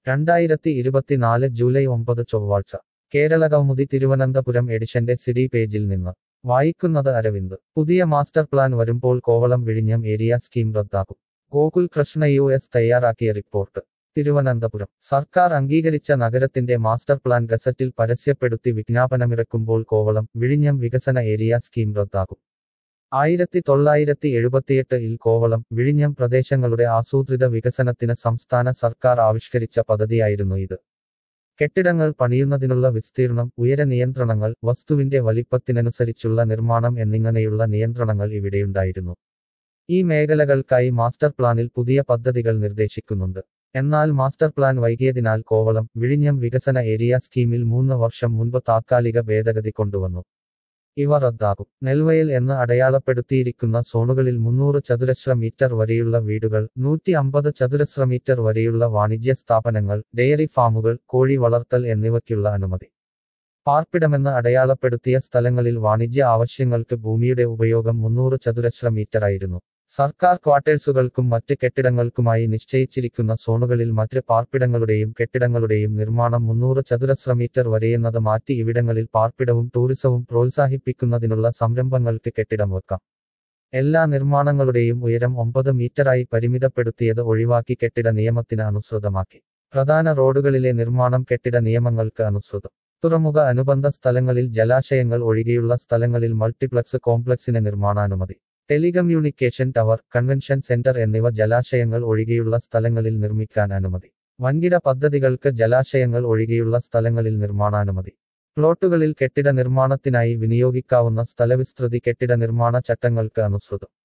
രണ്ടായിരത്തി ഇരുപത്തിനാല് ജൂലൈ ഒമ്പത് ചൊവ്വാഴ്ച കേരള കൗമുദി തിരുവനന്തപുരം എഡിഷന്റെ സിഡി പേജിൽ നിന്ന് വായിക്കുന്നത് അരവിന്ദ് പുതിയ മാസ്റ്റർ പ്ലാൻ വരുമ്പോൾ കോവളം വിഴിഞ്ഞം ഏരിയ സ്കീം റദ്ദാക്കും ഗോകുൽ കൃഷ്ണ യു എസ് തയ്യാറാക്കിയ റിപ്പോർട്ട് തിരുവനന്തപുരം സർക്കാർ അംഗീകരിച്ച നഗരത്തിന്റെ മാസ്റ്റർ പ്ലാൻ ഗസറ്റിൽ പരസ്യപ്പെടുത്തി വിജ്ഞാപനമിറക്കുമ്പോൾ കോവളം വിഴിഞ്ഞം വികസന ഏരിയ സ്കീം റദ്ദാക്കും ആയിരത്തി തൊള്ളായിരത്തി എഴുപത്തിയെട്ട് ഇൽ കോവളം വിഴിഞ്ഞം പ്രദേശങ്ങളുടെ ആസൂത്രിത വികസനത്തിന് സംസ്ഥാന സർക്കാർ ആവിഷ്കരിച്ച പദ്ധതിയായിരുന്നു ഇത് കെട്ടിടങ്ങൾ പണിയുന്നതിനുള്ള വിസ്തീർണം ഉയര നിയന്ത്രണങ്ങൾ വസ്തുവിന്റെ വലിപ്പത്തിനനുസരിച്ചുള്ള നിർമ്മാണം എന്നിങ്ങനെയുള്ള നിയന്ത്രണങ്ങൾ ഇവിടെയുണ്ടായിരുന്നു ഈ മേഖലകൾക്കായി മാസ്റ്റർ പ്ലാനിൽ പുതിയ പദ്ധതികൾ നിർദ്ദേശിക്കുന്നുണ്ട് എന്നാൽ മാസ്റ്റർ പ്ലാൻ വൈകിയതിനാൽ കോവളം വിഴിഞ്ഞം വികസന ഏരിയ സ്കീമിൽ മൂന്ന് വർഷം മുൻപ് താത്കാലിക ഭേദഗതി കൊണ്ടുവന്നു ഇവ റദ്ദാകും നെൽവയൽ എന്ന് അടയാളപ്പെടുത്തിയിരിക്കുന്ന സോണുകളിൽ മുന്നൂറ് ചതുരശ്ര മീറ്റർ വരെയുള്ള വീടുകൾ നൂറ്റി അമ്പത് ചതുരശ്ര മീറ്റർ വരെയുള്ള വാണിജ്യ സ്ഥാപനങ്ങൾ ഡയറി ഫാമുകൾ കോഴി വളർത്തൽ എന്നിവയ്ക്കുള്ള അനുമതി പാർപ്പിടമെന്ന് അടയാളപ്പെടുത്തിയ സ്ഥലങ്ങളിൽ വാണിജ്യ ആവശ്യങ്ങൾക്ക് ഭൂമിയുടെ ഉപയോഗം മുന്നൂറ് ചതുരശ്ര മീറ്ററായിരുന്നു സർക്കാർ ക്വാർട്ടേഴ്സുകൾക്കും മറ്റ് കെട്ടിടങ്ങൾക്കുമായി നിശ്ചയിച്ചിരിക്കുന്ന സോണുകളിൽ മറ്റ് പാർപ്പിടങ്ങളുടെയും കെട്ടിടങ്ങളുടെയും നിർമ്മാണം മുന്നൂറ് ചതുരശ്ര മീറ്റർ വരെയെന്നത് മാറ്റി ഇവിടങ്ങളിൽ പാർപ്പിടവും ടൂറിസവും പ്രോത്സാഹിപ്പിക്കുന്നതിനുള്ള സംരംഭങ്ങൾക്ക് കെട്ടിടം വെക്കാം എല്ലാ നിർമ്മാണങ്ങളുടെയും ഉയരം ഒമ്പത് മീറ്ററായി പരിമിതപ്പെടുത്തിയത് ഒഴിവാക്കി കെട്ടിട നിയമത്തിന് അനുസൃതമാക്കി പ്രധാന റോഡുകളിലെ നിർമ്മാണം കെട്ടിട നിയമങ്ങൾക്ക് അനുസൃതം തുറമുഖ അനുബന്ധ സ്ഥലങ്ങളിൽ ജലാശയങ്ങൾ ഒഴികെയുള്ള സ്ഥലങ്ങളിൽ മൾട്ടിപ്ലക്സ് കോംപ്ലക്സിന് നിർമ്മാണാനുമതി ടെലികമ്മ്യൂണിക്കേഷൻ ടവർ കൺവെൻഷൻ സെന്റർ എന്നിവ ജലാശയങ്ങൾ ഒഴികെയുള്ള സ്ഥലങ്ങളിൽ നിർമ്മിക്കാൻ അനുമതി വൻകിട പദ്ധതികൾക്ക് ജലാശയങ്ങൾ ഒഴികെയുള്ള സ്ഥലങ്ങളിൽ നിർമ്മാണാനുമതി പ്ലോട്ടുകളിൽ കെട്ടിട നിർമ്മാണത്തിനായി വിനിയോഗിക്കാവുന്ന സ്ഥലവിസ്തൃതി കെട്ടിട നിർമ്മാണ ചട്ടങ്ങൾക്ക് അനുസൃതം